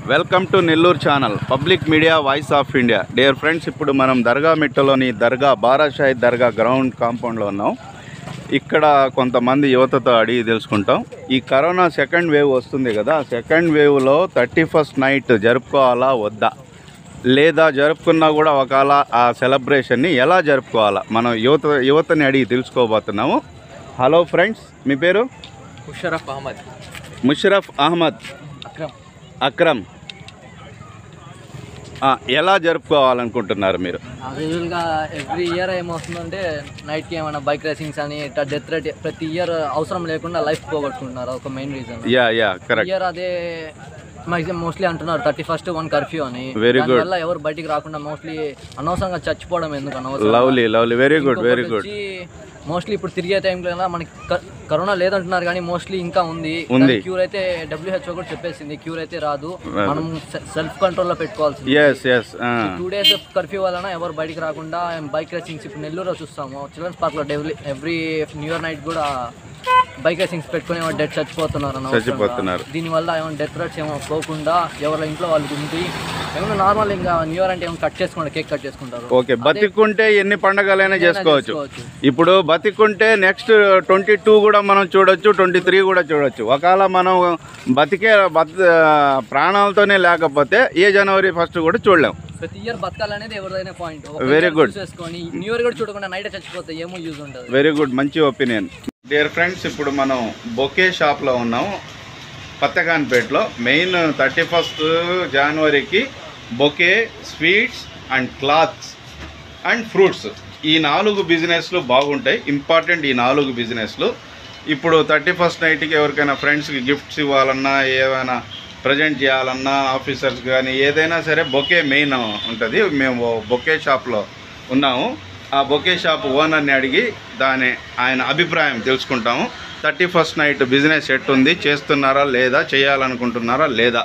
Welcome to Nellore channel public media voice of India dear friends ఇప్పుడు మనం దర్గా మిట్టలోని దర్గా బారాషాహి దర్గా ground కాంపౌండ్లో ఉన్నాం ఇక్కడ కొంతమంది యువతతో అడిగి తెలుసుకుంటాం ఈ కరోనా సెకండ్ వేవ్ వస్తుంది కదా సెకండ్ వేవ్లో థర్టీ ఫస్ట్ నైట్ జరుపుకోవాలా వద్దా లేదా జరుపుకున్నా కూడా ఒకవేళ ఆ సెలబ్రేషన్ని ఎలా జరుపుకోవాలా మనం యువత యువతని అడిగి తెలుసుకోబోతున్నాము హలో ఫ్రెండ్స్ మీ పేరు ముషరఫ్ అహ్మద్ ముషరఫ్ అహ్మద్ అక్రమ్ అక్రమ్ ఆ, ఎలా జరుపుకోవాలనుకుంటున్నారు మీరు యాజ్ యూజువల్గా ఎవ్రీ ఇయర్ ఏమవుతుందంటే నైట్కి ఏమైనా బైక్ రేసింగ్స్ అని ఇట్లా డెత్ రేట్ ప్రతి ఇయర్ అవసరం లేకుండా లైఫ్ పోగొట్టుకుంటున్నారు ఒక main reason ya ya correct year అదే మ్యాక్సిమం మోస్ట్లీ అంటున్నారు థర్టీ ఫస్ట్ వన్ కర్ఫ్యూ అని Very good. వల్ల ఎవరు బయటికి రాకుండా మోస్ట్లీ అనవసరంగా చచ్చిపోవడం ఎందుకు అనవసరం lovely lovely very good very good mostly ఇప్పుడు తిరిగే టైంలో మనకి క- కరోనా లేదంటున్నారు కానీ మోస్ట్లీ ఇంకా ఉంది ఉంది. క్యూర్ అయితే డబ్ల్యూహెచ్ఓ కూడా చెప్పేసింది క్యూర్ అయితే రాదు మనం సెల్ఫ్ కంట్రోల్లో పెట్టుకోవాల్సింది yes yes two days curfew వలన ఎవరు బయటికి రాకుండా బైక్ రేసింగ్స్ ఇప్పుడు నెల్లూరులో చూస్తాము చిల్డ్రన్స్ పార్క్లో డెవ్లీ ఎవ్రీ న్యూ ఇయర్ నైట్ కూడా బైక్ రేసింగ్స్ పెట్టుకుని ఏమో డెత్ చచ్చిపోతున్నారు అనవసరంగా. చచ్చిపోతున్నారు. దీనివల్ల ఏమైనా డెత్ రేట్స్ ఏమో పోకుండా ఎవరి ఇంట్లో వాళ్ళకి ఉండి ఏమైనా నార్మల్ ఇంకా న్యూ ఇయర్ అంటే ఏమైనా కట్ చేసుకుంటారు కేక్ కట్ చేసుకుంటారు ఓకే బతికుంటే ఎన్ని పండగలైనా చేసుకోవచ్చు చేసుకోవచ్చు. ఇప్పుడు బతికుంటే నెక్స్ట్ ట్వంటీ టూ కూడా మనం చూడొచ్చు ట్వంటీ త్రీ కూడా చూడొచ్చు ఒకవేళ మనం బతికే బత ప్రాణాలతోనే లేకపోతే ఏ జనవరి ఫస్ట్ కూడా చూడలేం ప్రతి ఇయర్ బతకాలనేది ఎవరిదైనా పాయింట్ Very good. చూసేసుకొని న్యూ ఇయర్ కూడా చూడకుండా నైట్ చచ్చిపోతే ఏమో యూజ్ ఉంటుంది వెరీ గుడ్ మంచి ఒపీనియన్ డియర్ ఫ్రెండ్స్ ఇప్పుడు మనం బొకే షాప్లో ఉన్నాం పత్తగాన్పేటలో మెయిన్ థర్టీ ఫస్ట్ జనవరికి bouquet sweets and clothes and fruits ఈ నాలుగు బిజినెస్లు బాగుంటాయి ఇంపార్టెంట్ ఈ నాలుగు బిజినెస్లు ఇప్పుడు థర్టీ ఫస్ట్ నైట్కి ఎవరికైనా ఫ్రెండ్స్కి గిఫ్ట్స్ ఇవ్వాలన్నా ఏమైనా ప్రజెంట్ చేయాలన్నా ఆఫీసర్స్ కానీ ఏదైనా సరే బొకే మెయిన్ ఉంటుంది మేము బొకే షాప్లో ఉన్నాము ఆ బొకే షాప్ ఓనర్ని అడిగి దాని ఆయన అభిప్రాయం తెలుసుకుంటాము థర్టీ ఫస్ట్ నైట్ బిజినెస్ ఎట్టుంది చేస్తున్నారా లేదా చేయాలనుకుంటున్నారా లేదా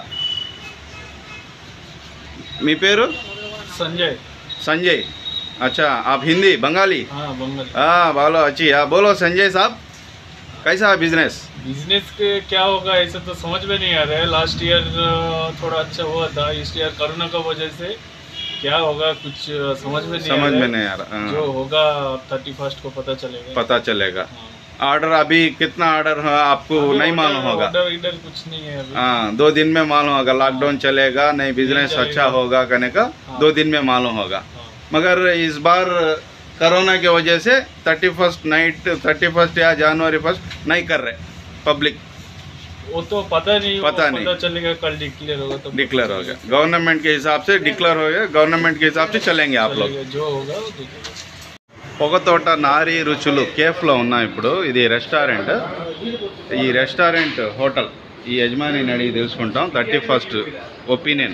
మీ పేరు संजय संजय अच्छा आप हिंदी बंगाली हाँ बंगल हाँ बोलो अच्छी हाँ बोलो संजय साहब कैसा है बिजनेस बिजनेस के क्या होगा ऐसा तो समझ में नहीं आ रहा है लास्ट ईयर थोड़ा अच्छा हुआ था इस ईयर कोरोना का वजह से क्या होगा कुछ अ, समझ में नहीं समझ आ रहा में है। नहीं आ रहा जो हाँ, होगा थर्टी फर्स्ट को पता चलेगा पता चलेगा हाँ। ऑर्डर अभी कितना ऑर्डर है आपको अभी नहीं order- मालूम होगा order इधर कुछ नहीं है अभी हाँ दो दिन में मालूम होगा लॉकडाउन चलेगा नहीं बिजनेस चलेगा। अच्छा होगा कहने का हाँ। दो दिन में मालूम होगा हाँ। मगर इस बार कोरोना की वजह से thirty first night thirty first या जनवरी फर्स्ट नहीं कर रहे पब्लिक वो तो पता नहीं वो पता नहीं। पता चलेगा कल डिक्लेयर होगा तो डिक्लेयर हो गया गवर्नमेंट के हिसाब से डिक्लेयर हो गया गवर्नमेंट के हिसाब से चलेंगे आप लोग चलेगा, जो होगा वो देखेगा పొగతోట నారీ రుచులు కేఫ్లో ఉన్నాం ఇప్పుడు ఇది రెస్టారెంట్ ఈ రెస్టారెంట్ హోటల్ ఈ యజమానిని అడిగి తెలుసుకుంటాం థర్టీ ఫస్ట్ ఒపీనియన్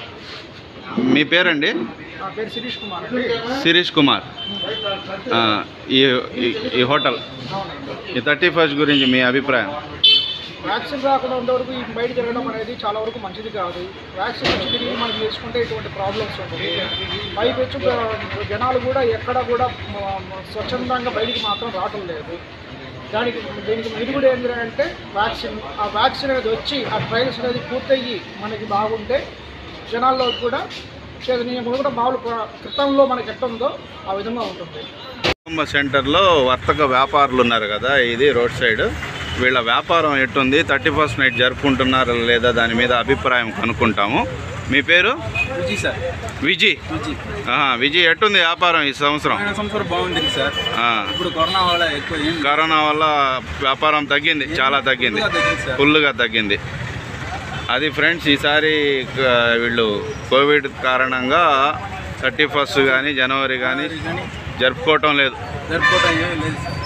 మీ పేరండి నా పేరు శిరీష్ కుమార్ శిరీష్ కుమార్ ఆ, ఈ ఈ- ఈ హోటల్ ఈ థర్టీ ఫస్ట్ గురించి మీ అభిప్రాయం వ్యాక్సిన్ రాకుండా ఉండేవరకు ఈ బయట తిరగడం అనేది చాలా వరకు మంచిది కాదు వ్యాక్సిన్ వచ్చి తిరిగి మనం చేసుకుంటే ఇటువంటి ప్రాబ్లమ్స్ ఉంటుంది పైపెచ్చు జనాలు కూడా ఎక్కడ కూడా మ- మ- స్వచ్ఛందంగా బయటికి మాత్రం రావటం లేదు దానికి దీనికి ఇది కూడా ఏంటంటే వ్యాక్సిన్ ఆ వ్యాక్సిన్ అనేది వచ్చి ఆ ట్రయల్స్ అనేది పూర్తయ్యి మనకి బాగుంటే జనాల్లో కూడా చైతన్యం కూడా మామూలు ప్ర- క్రితంలో మనకి ఎట్ట ఉందో ఆ విధంగా ఉంటుంది కుటుంబ సెంటర్లో వర్తక వ్యాపారులు ఉన్నారు కదా ఇది రోడ్ సైడ్ వీళ్ళ వ్యాపారం ఎట్టుంది థర్టీ ఫస్ట్ నైట్ జరుపుకుంటున్నారా లేదా దాని మీద అభిప్రాయం కనుక్కుంటాము మీ పేరు విజయ్ సార్ విజీ విజయ్ ఆహా, విజీ ఎట్టుంది వ్యాపారం ఈ సంవత్సరం పోయిన సంవత్సరం బాగుంది సార్ ఆ, ఇప్పుడు కరోనా వల్ల ఎక్కువ ఏం కరోనా వల్ల వ్యాపారం తగ్గింది చాలా తగ్గింది ఫుల్గా తగ్గింది సార్ ఫుల్గా తగ్గింది అది ఫ్రెండ్స్ ఈసారి ఆ, వీళ్ళు కోవిడ్ కారణంగా థర్టీ ఫస్ట్ కానీ జనవరి కానీ కానీ జరుపుకోవటం లేదు జరుపుకోవటం ఏమీ లేదు సార్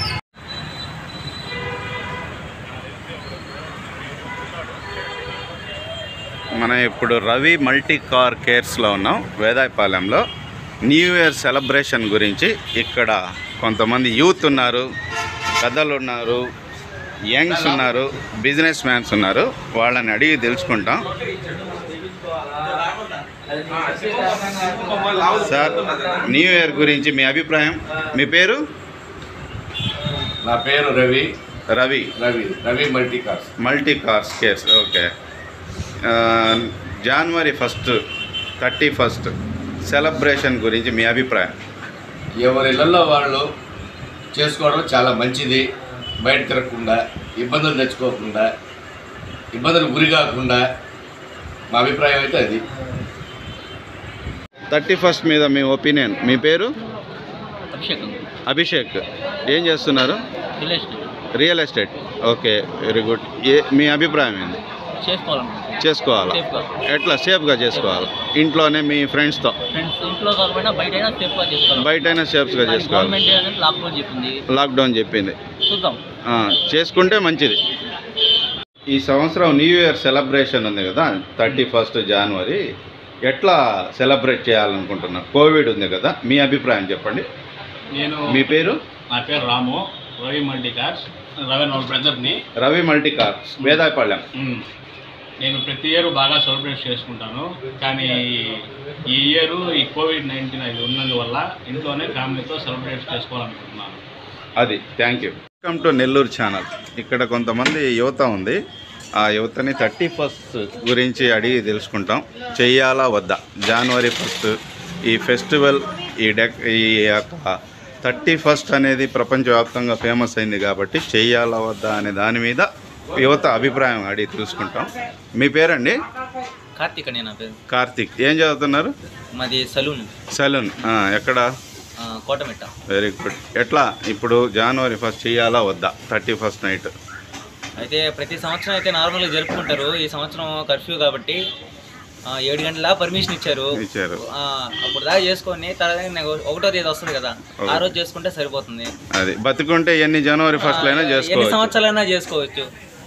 మనం ఇప్పుడు రవి మల్టీ కార్ కేర్స్లో ఉన్నాం వేదాయపాలెంలో న్యూ ఇయర్ సెలబ్రేషన్ గురించి ఇక్కడ కొంతమంది యూత్ ఉన్నారు పెద్దలు ఉన్నారు యంగ్స్ ఉన్నారు బిజినెస్ మ్యాన్స్ ఉన్నారు వాళ్ళని అడిగి తెలుసుకుంటాం సార్ న్యూ ఇయర్ గురించి మీ అభిప్రాయం మీ పేరు నా పేరు Ravi Ravi Ravi Ravi multi cars multi cars cares okay ఆ, January first thirty first celebration గురించి మీ అభిప్రాయం ఎవరి ఇళ్లలో వాళ్ళు చేసుకోవడం చాలా మంచిది బయట తిరగకుండా ఇబ్బందులు తెచ్చుకోకుండా ఇబ్బందులు గురి కాకుండా మా అభిప్రాయం అయితే అది థర్టీ ఫస్ట్ మీద మీ ఒపీనియన్ మీ పేరు అభిషేకం అభిషేక్ ఏం చేస్తున్నారు relation real estate okay very good ఏ మీ అభిప్రాయం ఏంది చేసుకోవాలనుకుంటున్నాను చేసుకోవాలా సేఫ్గా ఎట్లా సేఫ్గా చేసుకోవాలి ఇంట్లోనే మీ ఫ్రెండ్స్తో ఫ్రెండ్స్ ఇంట్లో కాకపోయినా బయట అయినా సేఫ్గా చేసుకోవాలి బయటైనా సేఫ్గా చేసుకోవాలి గవర్నమెంట్ ఏదైనా లాక్డౌన్ చెప్పింది లాక్డౌన్ చెప్పింది చూద్దాం ఆ, చేసుకుంటే మంచిది ఈ సంవత్సరం న్యూ ఇయర్ సెలబ్రేషన్ ఉంది కదా థర్టీ ఫస్ట్ జనవరి ఎట్లా సెలబ్రేట్ చేయాలనుకుంటున్నారు కోవిడ్ ఉంది కదా మీ అభిప్రాయం చెప్పండి నేను మీ పేరు నా పేరు రాము రవి మల్టీ కార్స్ రవి వాళ్ళ బ్రదర్ని రవి మల్టీ కార్స్ వేదాయపాళ్యం మ్మ్. నేను ప్రతి ఇయర్ బాగా సెలబ్రేట్ చేసుకుంటాను కానీ ఈ ఇయర్ ఈ కోవిడ్ నైన్టీన్ అది ఉన్నందువల్ల ఇంట్లోనే ఫ్యామిలీతో సెలబ్రేట్ చేసుకోవాలనుకుంటున్నాను అది thank you welcome to Nellore channel ఇక్కడ కొంతమంది యువత ఉంది ఆ యువతని థర్టీ ఫస్ట్ గురించి అడిగి తెలుసుకుంటాం చెయ్యాలా వద్దా జనవరి ఫస్ట్ ఈ ఫెస్టివల్ ఈ డెక్ ఈ యొక్క థర్టీ ఫస్ట్ అనేది ప్రపంచవ్యాప్తంగా ఫేమస్ అయింది కాబట్టి చెయ్యాలా వద్దా అనే దాని మీద యువత అభిప్రాయం అడిగి తెలుసుకుంటాం మీ పేరండి కార్తీక్ అండి నా పేరు కార్తిక్ ఏం చదువుతున్నారు మాది సలూన్ సలూన్ ఆ, ఎక్కడ కోటమిట్ట వెరీ గుడ్ ఎట్లా ఇప్పుడు జనవరి ఫస్ట్ చెయ్యాలా వద్దా థర్టీ ఫస్ట్ నైట్ అయితే ప్రతి సంవత్సరం అయితే నార్మల్గా జరుపుకుంటారు ఈ సంవత్సరం కర్ఫ్యూ కాబట్టి ఆ, ఏడు గంటల పర్మిషన్ ఇచ్చారు ఇచ్చారు ఆ, అప్పుడు దాకా చేసుకొని తర్వాత నాకు ఒకటో తేదీ వస్తుంది కదా ఆ రోజు చేసుకుంటే సరిపోతుంది అది బతుకుంటే ఎన్ని జనవరి ఫస్ట్ అయినా ఆ, ఎన్ని చేసుకోవచ్చు సంవత్సరాలైనా చేసుకోవచ్చు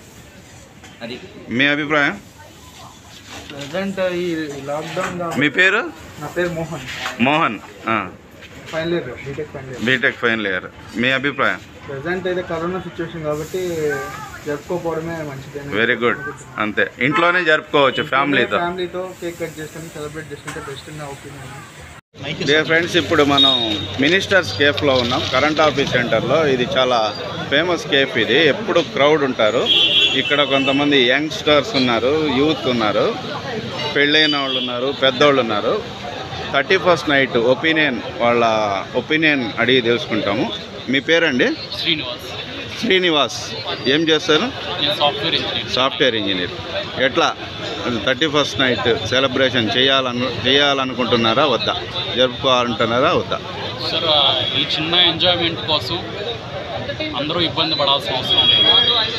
అది మీ అభిప్రాయం ప్రజెంట్ ఈ లాక్డౌన్ మీ పేరు నా పేరు Mohan Mohan final year B Tech final year B Tech final year మీ అభిప్రాయం ప్రజెంట్ అయితే కరోనా సిచ్యువేషన్ కాబట్టి జరుపుకోపోవడమే మంచిది వెరీ గుడ్ అంతే ఇంట్లోనే జరుపుకోవచ్చు ఫ్యామిలీతో ఫ్యామిలీతో కేక్ కట్ చేసుకొని సెలబ్రేట్ చేసుకుంటే బెస్ట్ నా ఒపీనియన్ డియర్ ఫ్రెండ్స్ ఇప్పుడు మనం మినిస్టర్స్ కేఫ్లో ఉన్నాం కరెంట్ ఆఫీస్ సెంటర్లో ఇది చాలా ఫేమస్ కేఫ్ ఇది ఎప్పుడు క్రౌడ్ ఉంటారు ఇక్కడ కొంతమంది యంగ్స్టర్స్ ఉన్నారు యూత్ ఉన్నారు పెళ్ళైన వాళ్ళు ఉన్నారు పెద్దోళ్ళు ఉన్నారు థర్టీ ఫస్ట్ నైట్ ఒపీనియన్ వాళ్ళ ఒపీనియన్ అడిగి తెలుసుకుంటాము మీ పేరండి శ్రీనివాస్ శ్రీనివాస్ ఏం చేస్తారు నేను సాఫ్ట్వేర్ ఇంజనీర్ సాఫ్ట్వేర్ ఇంజనీర్ ఎట్లా థర్టీ ఫస్ట్ నైట్ సెలబ్రేషన్ చేయాలను చేయాలనుకుంటున్నారా వద్దా జరుపుకోవాలంటున్నారా వద్దా సార్ ఈ చిన్న ఎంజాయ్మెంట్ కోసం అందరూ ఇబ్బంది పడాల్సిన అవసరం లేదు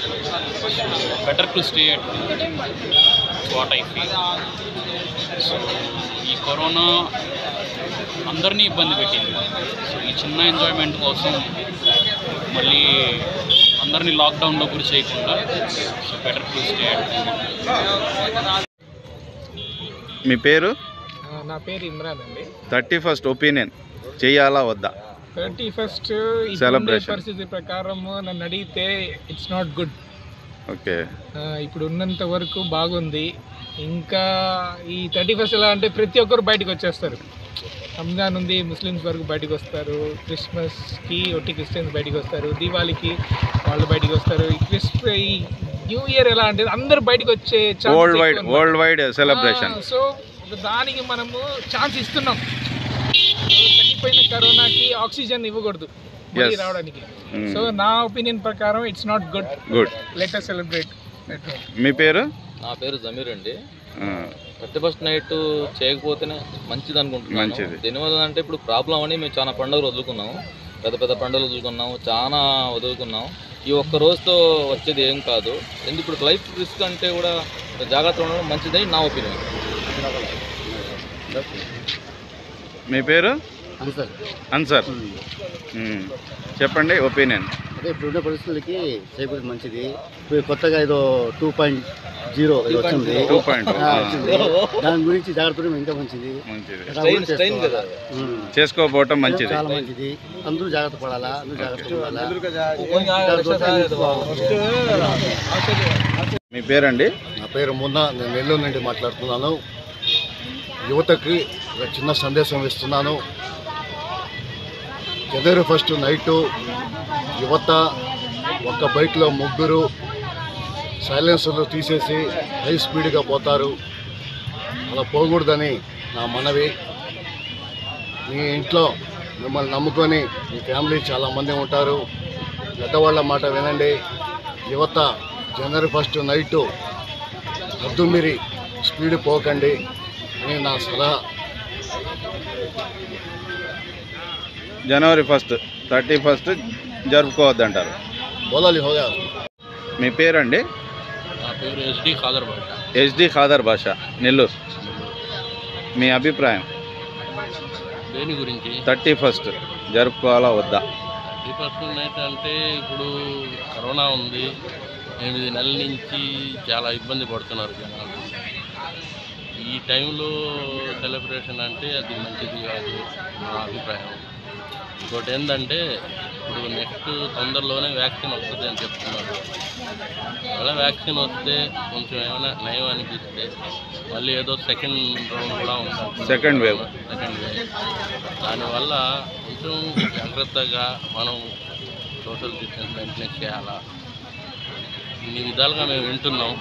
better to stay at what I feel so ఈ కరోనా అందరినీ ఇబ్బంది పెట్టింది సో ఈ చిన్న ఎంజాయ్మెంట్ కోసం మళ్ళీ అందరినీ లాక్డౌన్లో గురి చేయకుండా so better to stay at మీ పేరు నా పేరు ఇమ్రాన్ అండి థర్టీ ఫస్ట్ ఒపీనియన్ చేయాలా వద్దా థర్టీ ఫస్ట్ Celebration. పరిస్థితి ప్రకారము నన్ను అడిగితే ఇట్స్ నాట్ గుడ్ ఓకే ఇప్పుడు ఉన్నంత వరకు బాగుంది ఇంకా ఈ థర్టీ ఫస్ట్ ఎలా అంటే ప్రతి ఒక్కరు బయటకు వచ్చేస్తారు రంజాన్ ఉంది ముస్లిమ్స్ వరకు బయటకు వస్తారు క్రిస్మస్కి ఒట్టి క్రిస్టియన్స్ బయటకు వస్తారు దీవాళికి వాళ్ళు బయటకు వస్తారు ఈ క్రిస్ ఈ న్యూ ఇయర్ ఎలా అంటే అందరూ బయటకు వచ్చే chances వరల్డ్ వైడ్ ఎక్కువ ఉన్నాయి. వరల్డ్ వైడ్ సెలబ్రేషన్ ఆ, సో దానికి మనము ఛాన్స్ ఇస్తున్నాం సో తగ్గిపోయిన కరోనాకి ఆక్సిజన్ ఇవ్వకూడదు మళ్ళీ Yes. రావడానికి Mm. సో నా ఒపీనియన్ ప్రకారం it's not good good letter celebrate మీ పేరు నా పేరు జమీర్ అండి ఆ, థర్టీ ఫస్ట్ నైట్ చేయకపోతేనే మంచిది అనుకుంటున్నాను మంచిది. దీనివల్ల అంటే ఇప్పుడు ప్రాబ్లం అని మేము చాలా పండుగలు వదులుకున్నాము పెద్ద పెద్ద పండుగలు వదులుకున్నాము చాలా వదులుకున్నాం ఈ ఒక్క రోజుతో వచ్చేది ఏం కాదు ఎందుకు ఇప్పుడు లైఫ్ రిస్క్ అంటే కూడా జాగ్రత్త ఉండడం మంచిదని నా ఒపీనియన్ మీ పేరు సార్ అన్సర్ మ్మ్. చెప్పండి ఒపీనియన్ అదే ఇప్పుడున్న పరిస్థితులకి చేయకపోతే మంచిది ఇప్పుడు కొత్తగా ఏదో టూ పాయింట్ జీరో వచ్చింది టూ పాయింట్ ఆ, వచ్చింది దాని గురించి జాగ్రత్త ఉండడం ఇంకా మంచిది మంచిది అలా ఊరు స్ట్రెయిన్ కదా చేసుకోవాలా. ఉమ్. చేసుకోకపోవటం మంచిది చాలా మంచిది అందరూ జాగ్రత్త పడాలా అందరూ జాగ్రత్త ఉండాలా మీ పేరండి నా పేరు మున్న నేను నెల్లూరు నుండి మాట్లాడుతున్నాను యువతకి ఒక చిన్న సందేశం ఇస్తున్నాను జనవరి ఫస్ట్ నైటు యువత ఒక బైక్లో ముగ్గురు సైలెన్సర్లు తీసేసి హై స్పీడ్గా పోతారు అలా పోకూడదని నా మనవి మీ ఇంట్లో మిమ్మల్ని నమ్ముకొని మీ ఫ్యామిలీ చాలామంది ఉంటారు పెద్దవాళ్ళ మాట వినండి యువత జనవరి ఫస్ట్ నైట్ హద్దు మీరి స్పీడ్ పోకండి అని నా సలహా జనవరి ఫస్ట్ థర్టీ ఫస్ట్ జరుపుకోవద్దంటారు బోలాలి హోగా మీ పేరండి నా పేరు ఎస్డి ఖాదర్ భాష హెచ్డి ఖాదర్ భాష నెల్లూరు మీ అభిప్రాయం దేని గురించి థర్టీ ఫస్ట్ జరుపుకోవాలా వద్దా ఈ పర్సనల్ నైట్ అంటే ఇప్పుడు కరోనా ఉంది ఎనిమిది నెలల నుంచి చాలా ఇబ్బంది పడుతున్నారు జనాలు ఈ టైంలో సెలబ్రేషన్ అంటే అది మంచిది కాదు నా అభిప్రాయం ఇంకోటి ఏంటంటే ఇప్పుడు నెక్స్ట్ తొందరలోనే వ్యాక్సిన్ వస్తుంది అని చెప్తున్నారు అలా వ్యాక్సిన్ వస్తే కొంచెం ఏమైనా నయం అనిపిస్తే మళ్ళీ ఏదో సెకండ్ రౌండ్ కూడా ఉంటుంది Second wave. సెకండ్ వేవ్ దానివల్ల కొంచెం జాగ్రత్తగా మనం సోషల్ డిస్టెన్స్ మెయింటైన్ చేయాలా ఇన్ని విధాలుగా మేము వింటున్నాం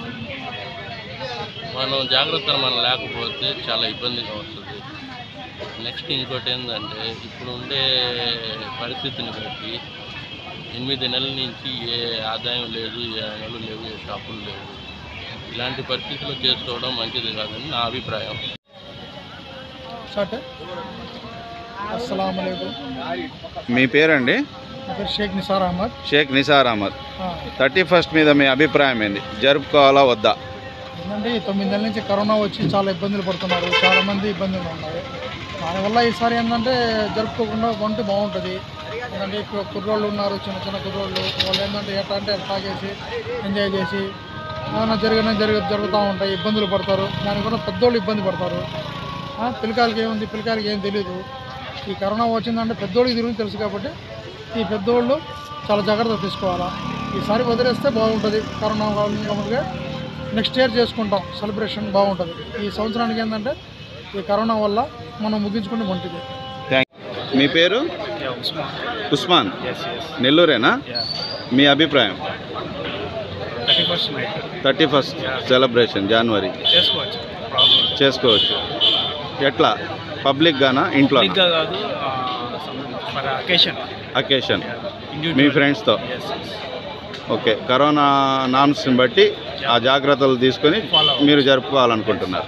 మనం జాగ్రత్తలు మనం లేకపోతే చాలా ఇబ్బందిగా వస్తుంది నెక్స్ట్ ఇంకోటి ఏంటంటే ఇప్పుడు ఉండే పరిస్థితిని బట్టి ఎనిమిది నెలల నుంచి ఏ ఆదాయం లేదు ఏ నెలలు లేవు ఏ షాపులు లేవు ఇలాంటి పరిస్థితుల్లో చేసుకోవడం మంచిది కాదని నా అభిప్రాయం షర్ట్ అస్సలం మీ పేరండి నా పేరు షేక్ నిసార్ అహ్మద్ షేక్ నిసార్ అహ్మద్ ఆ, థర్టీ ఫస్ట్ మీద మీ అభిప్రాయం ఏంది జరుపుకోవాలా వద్దా ఏంటంటే ఈ తొమ్మిది నెలల నుంచి కరోనా వచ్చి చాలా ఇబ్బందులు పడుతున్నారు చాలా మంది ఇబ్బందులు ఉన్నాయి దానివల్ల ఈసారి ఏంటంటే జరుపుకోకుండా ఉంటే బాగుంటుంది ఎందుకంటే ఇప్పుడు కుర్రోళ్ళు ఉన్నారు చిన్న చిన్న కుర్రోళ్ళు వాళ్ళు ఏంటంటే ఎట్లా అంటే అట్లా తాగేసి ఎంజాయ్ చేసి ఏమైనా జరిగిన జరుగు జరుగుతూ ఉంటాయి ఇబ్బందులు పడతారు దానివల్ల పెద్దోళ్ళు ఇబ్బంది పడతారు ఆ, పిల్లకాయలకి ఏముంది పిల్లకాయలకి ఏం తెలియదు ఈ కరోనా వచ్చిందంటే పెద్దోళ్ళకి గురించి తెలుసు కాబట్టి ఈ పెద్దోళ్ళు చాలా జాగ్రత్త తీసుకోవాలా ఈసారి వదిలేస్తే బాగుంటుంది కరోనా కాబట్టి నెక్స్ట్ ఇయర్ చేసుకుంటాం సెలబ్రేషన్ బాగుంటుంది ఈ సంవత్సరానికి ఏంటంటే ఈ కరోనా వల్ల మనం ముగించుకుంటే మంచిది థ్యాంక్ మీ పేరు ఉస్మాన్ నెల్లూరేనా మీ అభిప్రాయం thirty first night thirty first celebration January చేసుకోవచ్చు ప్రాబ్లం చేసుకోవచ్చు ఎట్లా పబ్లిక్ గానా ఇంట్లో కాదు ఫర్ అకేషన్ అకేషన్ మీ ఫ్రెండ్స్తో ఓకే కరోనా నామ్స్ని బట్టి ఆ జాగ్రత్తలు తీసుకొని మీరు జరుపుకోవాలనుకుంటున్నారు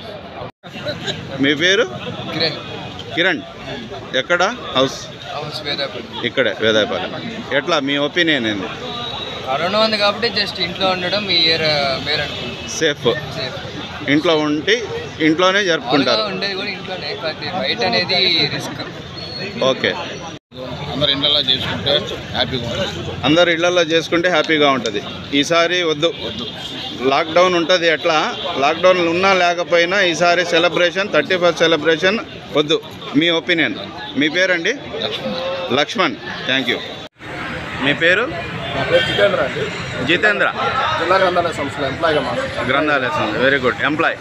మీ పేరు కిరణ్ ఎక్కడ హౌస్ ఇక్కడే వేదాయపాలెం ఎట్లా మీ ఒపీనియన్ ఏంది కరోనా ఉంది కాబట్టి జస్ట్ ఇంట్లో ఉండడం ఈ ఇయర్ మేలు అనుకుంటున్నాను సేఫ్ ఇంట్లో ఉండి ఇంట్లోనే జరుపుకుంటారు ఉండేది కూడా ఇంట్లోనే కాకపోతే బయట అనేది రిస్క్ ఓకే అందరు ఇండ్లలో చేసుకుంటే హ్యాపీగా ఉంటుంది అందరు ఇళ్లలో చేసుకుంటే హ్యాపీగా ఉంటుంది ఈసారి వద్దు లాక్డౌన్ ఉంటుంది ఎట్లా లాక్డౌన్ ఉన్నా లేకపోయినా ఈసారి సెలబ్రేషన్ థర్టీ ఫస్ట్ సెలబ్రేషన్ వద్దు మీ ఒపీనియన్ మీ పేరండి లక్ష్మణ్ థ్యాంక్ యూ మీ పేరు నా పేరు జితేంద్ర అండి జితేంద్ర జిల్లా గ్రంథాలయ సంస్థలో ఎంప్లాయ్గా మాకు గ్రంథాలయ సంస్థ వెరీ గుడ్ ఎంప్లాయ్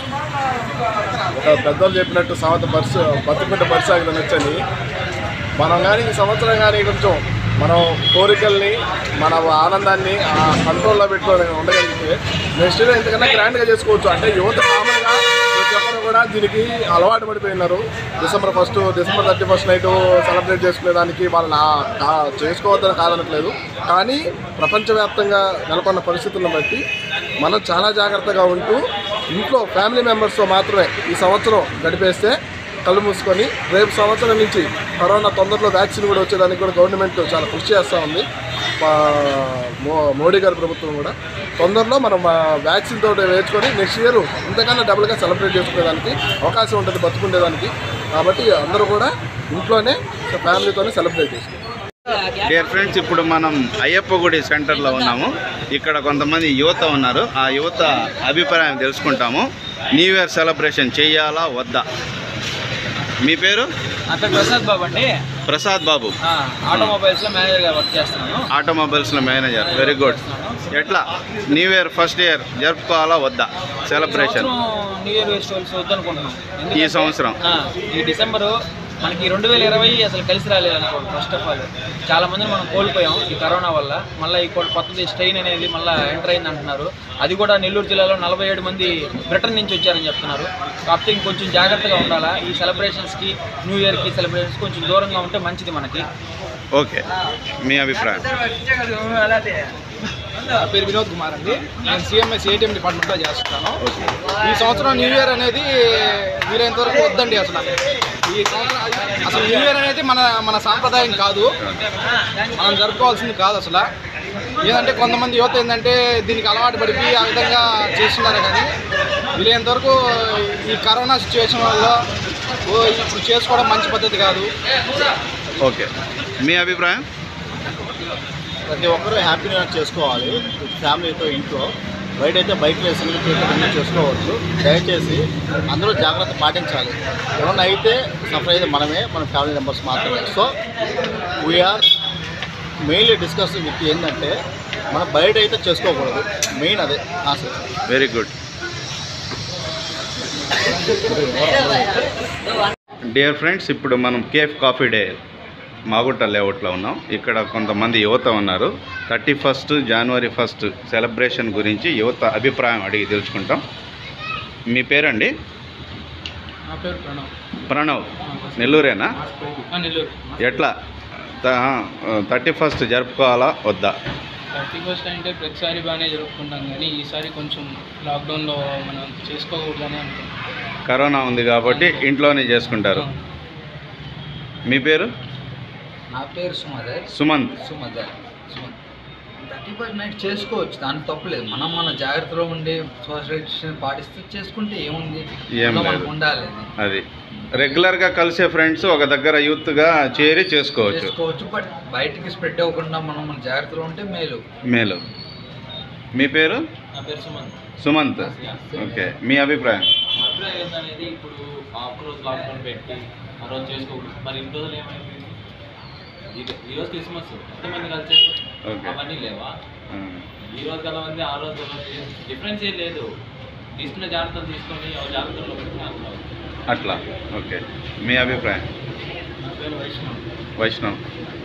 ఒక పెద్దలు చెప్పినట్టు సామెత పరిస్థితి బతుకుంటే పరిసాగి నచ్చని మనం కానీ ఈ సంవత్సరం కానీ కొంచెం మనం కోరికల్ని మన ఆనందాన్ని ఆ కంట్రోల్లో పెట్టుకొని ఉండగలిగితే నెక్స్ట్ ఇయర్ ఎంతకన్నా గ్రాండ్గా చేసుకోవచ్చు అంటే యువత కామన్గా ప్రతి ఒక్కరు కూడా దీనికి అలవాటు పడిపోయినారు December first December thirty first night celebrate చేసుకునేదానికి వాళ్ళని ఆ- కా- చేసుకోవద్దని కాదనట్లేదు కానీ ప్రపంచవ్యాప్తంగా నెలకొన్న పరిస్థితులను బట్టి మనం చాలా జాగ్రత్తగా ఉంటూ ఇంట్లో ఫ్యామిలీ మెంబర్స్తో మాత్రమే ఈ సంవత్సరం గడిపేస్తే కళ్ళు మూసుకొని రేపు సంవత్సరం నుంచి కరోనా తొందరలో వ్యాక్సిన్ కూడా వచ్చేదానికి కూడా గవర్నమెంట్ చాలా కృషి చేస్తూ ఉంది పా- మో- మోడీ గారి ప్రభుత్వం కూడా తొందరలో మనం ఆ, వ్యాక్సిన్ తోటి వేసుకొని నెక్స్ట్ ఇయర్ ఇంతకన్నా డబుల్గా సెలబ్రేట్ చేసుకునేదానికి అవకాశం ఉంటుంది బతుకుండేదానికి కాబట్టి అందరూ కూడా ఇంట్లోనే ఫ్యామిలీతోనే సెలబ్రేట్ చేసుకుంటారు డియర్ ఫ్రెండ్స్ ఇప్పుడు మనం అయ్యప్ప గుడి సెంటర్లో ఉన్నాము ఇక్కడ కొంతమంది యువత ఉన్నారు ఆ యువత అభిప్రాయం తెలుసుకుంటాము న్యూ ఇయర్ సెలబ్రేషన్ చేయాలా వద్దా మీ పేరు నా పేరు ప్రసాద్ బాబు అండి ప్రసాద్ బాబు ఆటోమొబైల్స్లో మేనేజర్గా వర్క్ చేస్తున్నాను ఆటోమొబైల్స్లో మేనేజర్ వెరీ గుడ్ ఎట్లా న్యూ ఇయర్ ఫస్ట్ ఇయర్ జరుపుకోవాలా వద్దా సెలబ్రేషన్ న్యూ ఇయర్ ఫెస్టివల్స్ వద్దనుకుంటున్నాం ఈ సంవత్సరం ఆ, ఈ డిసెంబరు మనకి రెండు వేల ఇరవై అసలు కలిసి రాలేదు అనుకోండి ఫస్ట్ ఆఫ్ ఆల్ చాలా మందిని మనం కోల్పోయాం ఈ కరోనా వల్ల మళ్ళీ ఈ కొ- కొత్తది స్ట్రెయిన్ అనేది మళ్ళీ ఎంటర్ అయింది అంటున్నారు అది కూడా నెల్లూరు జిల్లాలో నలభై ఏడు మంది బ్రిటన్ నుంచి వచ్చారని చెప్తున్నారు కాకపోతే ఇంకొంచెం జాగ్రత్తగా ఉండాలా ఈ సెలబ్రేషన్స్కి న్యూ ఇయర్కి సెలబ్రేషన్స్ కొంచెం దూరంగా ఉంటే మంచిది మనకి ఓకే మీ అభిప్రాయం నా పేరు వినోద్ కుమార్ అండి నేను సిఎంఎస్ ఏటీఎం డిపార్ట్మెంట్లో చేస్తున్నాను ఈ సంవత్సరం న్యూ ఇయర్ అనేది వీలైనంత వరకు వద్దండి అసలు ఈ సంవత్సరం అసలు న్యూ ఇయర్ అనేది మన మన సాంప్రదాయం కాదు మనం జరుపుకోవాల్సింది కాదు అసలు ఏదంటే కొంతమంది యువత ఏంటంటే దీనికి అలవాటు పడిపోయి ఆ విధంగా చేస్తున్నారు కానీ వీలైనంత వరకు ఈ కరోనా సిచ్యువేషన్ వల్ల ఓ ఇప్పుడు చేసుకోవడం మంచి పద్ధతి కాదు ఓకే మీ అభిప్రాయం ప్రతి ఒక్కరూ హ్యాపీ న్యూ ఇయర్ చేసుకోవాలి ఫ్యామిలీతో ఇంట్లో బయట అయితే బైక్ రేసింగ్ క్రికెట్ అన్నీ చేసుకోవచ్చు దయచేసి అందరూ జాగ్రత్త పాటించాలి ఏమన్నా అయితే సఫర్ అయితే మనమే మన ఫ్యామిలీ మెంబర్స్ మాత్రమే so we're mainly discuss with ఏంటంటే మనం బయట అయితే చేసుకోకూడదు మెయిన్ అదే ఆసక్తి వెరీ గుడ్ డియర్ ఫ్రెండ్స్ ఇప్పుడు మనం కేఫ్ కాఫీ డే మాగుట్ట లేఅవుట్లో ఉన్నాం ఇక్కడ కొంతమంది యువత ఉన్నారు thirty first January first celebration గురించి యువత అభిప్రాయం అడిగి తెలుసుకుంటాం మీ పేరండి నా పేరు ప్రణవ్ ప్రణవ్ నెల్లూరేనా నెల్లూరు ఎట్లా థర్టీ ఫస్ట్ జరుపుకోవాలా వద్దా థర్టీ ఫస్ట్ అంటే ప్రతిసారి బాగానే జరుపుకుంటాం కానీ ఈసారి కొంచెం లాక్డౌన్లో మనం చేసుకోకూడదని అనుకుంటున్నాం కరోనా ఉంది కాబట్టి ఇంట్లోనే చేసుకుంటారు మీ పేరు నా పేరు సుమదర్ సుమంత్ సుమదర్ సుమంత్ థర్టీ ఫస్ట్ నైట్ చేసుకోవచ్చు దానికి తప్పులేదు మనం మన జాగ్రత్తలో ఉండి సోషల్ డిస్టెన్స్ పాటిస్తూ చేసుకుంటే ఏముంది ఏం అందులో లేదు. మనకు ఉండాలి అది రెగ్యులర్గా కలిసే ఫ్రెండ్స్ ఒక దగ్గర యూత్గా చేరి చేసుకోవచ్చు చేసుకోవచ్చు బట్ బయటికి స్ప్రెడ్ అవ్వకుండా మనం మన జాగ్రత్తలో ఉంటే మేలు మేలు మీ పేరు నా పేరు సుమంత్ సుమంత్ ఓకే మీ అభిప్రాయం మా అభిప్రాయం ఏంటనేది ఇప్పుడు ఆ ఒక్కరోజు లాక్డౌన్ పెట్టి ఆ రోజు చేసుకోకూడదు మరి ఇన్ని రోజులు ఏమైంది ఈ- ఈ రోజు క్రిస్మస్ ఎంతమంది కలిసారు Okay. అవన్నీ లేవా ఆ, ఈ రోజు గల మంది ఆ రోజు గల మంది డిఫరెన్స్ ఏం లేదు తీసుకున్న జాగ్రత్తలు తీసుకొని ఆ జాగ్రత్తలు పెట్టి అందులో అట్లా ఓకే మీ అభిప్రాయం నా పేరు వైష్ణవ్ వైష్ణవ్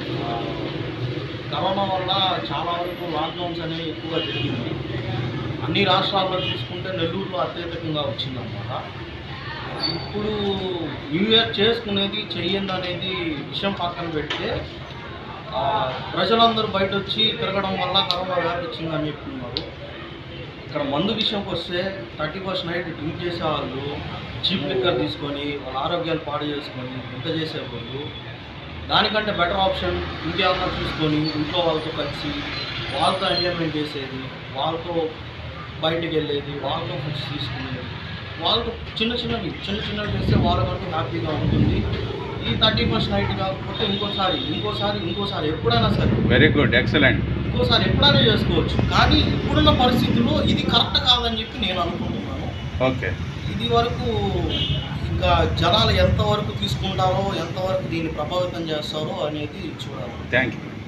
కరోనా వల్ల చాలా వరకు లాక్డౌన్స్ అనేవి ఎక్కువగా జరిగింది అన్ని రాష్ట్రాల్లో చూసుకుంటే నెల్లూరులో అత్యధికంగా వచ్చిందన్నమాట ఇప్పుడు న్యూ ఇయర్ చేసుకునేది చెయ్యండి అనేది విషయం పక్కన పెడితే ఆ, ప్రజలందరూ బయట వచ్చి తిరగడం వల్ల కరోనా వ్యాపించిందని చెప్తున్నారు ఇక్కడ మందు విషయంకి వస్తే థర్టీ ఫస్ట్ నైట్ డ్రింక్ చేసేవాళ్ళు చీప్ లిక్కర్ తీసుకొని వాళ్ళ ఆరోగ్యాలు పాడు చేసుకొని ఇంత చేసేవాళ్ళు దానికంటే బెటర్ ఆప్షన్ ఇంకేమన్నా చూసుకొని ఇంట్లో వాళ్ళతో కలిసి వాళ్ళతో ఎంజాయ్మెంట్ చేసేది వాళ్ళతో బయటికి వెళ్ళేది వాళ్ళతో ఫుడ్స్ తీసుకునేది వాళ్ళతో చిన్న చిన్నవి చిన్న చిన్నవి చేస్తే వాళ్ళకంటూ హ్యాపీగా ఉంటుంది ఈ థర్టీ ఫస్ట్ నైట్ కాకపోతే ఇంకోసారి ఇంకోసారి ఇంకోసారి ఎప్పుడైనా సరే వెరీ గుడ్ ఎక్సలెంట్ ఇంకోసారి ఎప్పుడైనా చేసుకోవచ్చు కానీ ఇప్పుడున్న పరిస్థితుల్లో ఇది కరెక్ట్ కాదని చెప్పి నేను అనుకుంటున్నాను ఓకే ఇది వరకు ఇంకా జనాలు ఎంతవరకు తీసుకుంటారో ఎంతవరకు దీన్ని ప్రభావితం చేస్తారో అనేది చూడాలి థ్యాంక్ యూ